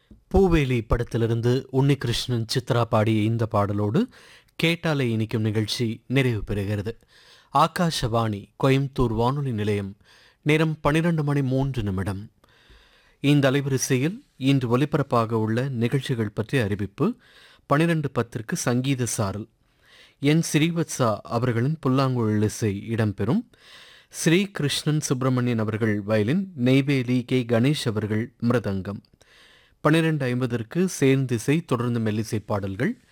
பூவேலி படத்திலிருந்து உன்னிகிருஷ்ணன் சித்ரா பாடிய இந்த பாடலோடு கேட்டாலே இனிக்கும் நிகழ்ச்சி நிறைவு பெறுகிறது ஆகாஷவாணி கோயம்புத்தூர் வானொலி நிலையம் நேரம் பன்னிரண்டு மணி மூன்று நிமிடம் இந்த அலைவரிசையில் இன்று ஒலிபரப்பாக உள்ள நிகழ்ச்சிகள் பற்றிய அறிவிப்பு பனிரெண்டு பத்திற்கு சங்கீத சாரல் என் ஸ்ரீவத்சா அவர்களின் புல்லாங்குழல் இசை இடம்பெறும் ஸ்ரீ கிருஷ்ணன் சுப்பிரமணியன் அவர்கள் வயலின் நெய்வேலி கே கணேஷ் அவர்கள் மிருதங்கம் பன்னிரெண்டு ஐம்பதற்கு சேர்ந்திசை தொடர்ந்து மெல்லிசை பாடல்கள்